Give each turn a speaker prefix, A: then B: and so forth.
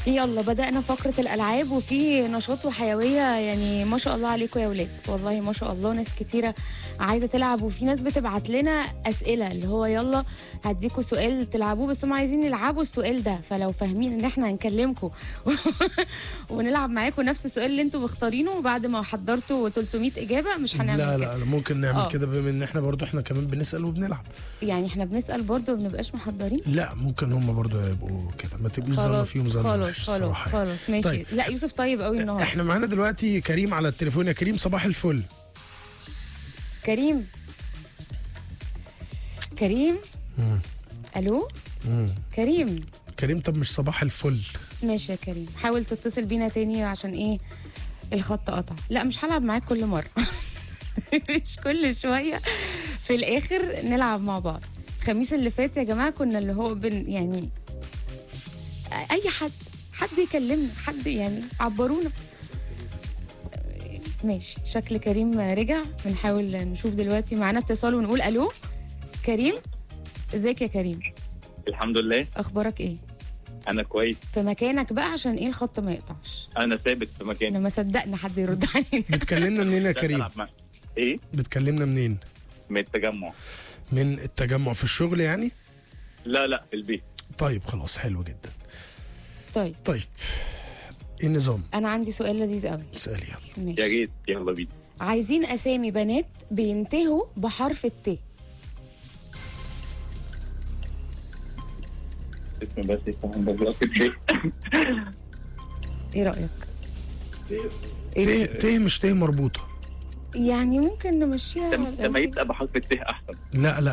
A: يلا بدأنا فقرة الألعاب وفي نشاط وحيوية يعني ما شاء الله عليكم يا ولاد والله ما شاء الله ناس كتيرة عايزة تلعب وفي ناس بتبعت لنا أسئلة اللي هو يلا هديكوا سؤال تلعبوه بس هم عايزين يلعبوا السؤال ده فلو فاهمين ان احنا هنكلمكم ونلعب معاكم نفس السؤال اللي انتوا مختارينه بعد ما حضرتوا 300 إجابة مش هنعمل
B: لا
A: كده.
B: لا لا ممكن نعمل
A: آه.
B: كده بما ان احنا برضو احنا كمان بنسال وبنلعب
A: يعني احنا بنسأل برضه وما بنبقاش محضرين
B: لا ممكن هم برضو يبقوا كده ما تبقيش ظن
A: خلاص
B: فيهم ظن
A: خلاص
B: وحش
A: خلاص
B: الصراحة يعني.
A: خلاص ماشي
B: طيب.
A: لا يوسف طيب قوي النهارده
B: احنا معانا دلوقتي كريم على التليفون يا كريم صباح الفل
A: كريم كريم الو
B: مم.
A: كريم
B: كريم طب مش صباح الفل
A: ماشي يا كريم حاول تتصل بينا تاني عشان ايه الخط قطع لا مش هلعب معاك كل مره مش كل شويه في الاخر نلعب مع بعض الخميس اللي فات يا جماعه كنا اللي هو بن يعني اي حد حد يكلمنا حد يعني عبرونا ماشي شكل كريم رجع بنحاول نشوف دلوقتي معانا اتصال ونقول الو كريم ازيك يا كريم
C: الحمد لله
A: اخبارك ايه
C: انا كويس
A: في مكانك بقى عشان ايه الخط ما يقطعش
C: انا ثابت في مكاني
A: احنا ما صدقنا حد يرد علينا
B: بتكلمنا منين يا
C: ده
B: كريم
C: بلعب مع- ايه
B: بتكلمنا منين
C: من التجمع
B: من التجمع في الشغل يعني
C: لا لا في البيت
B: طيب خلاص حلو جدا
A: طيب
B: طيب ايه النظام
A: انا عندي سؤال لذيذ قوي
B: اسالي يلا
C: يا
A: ماشي
C: ريت يلا بينا
A: عايزين اسامي بنات بينتهوا بحرف الت
C: اسم بس يفهم بالظبط شيء
A: ايه رايك
B: ته ته مش ته مربوطه
A: يعني ممكن نمشيها
C: لما
A: لو في-
C: يبقى بحرف الت احسن
B: لا لا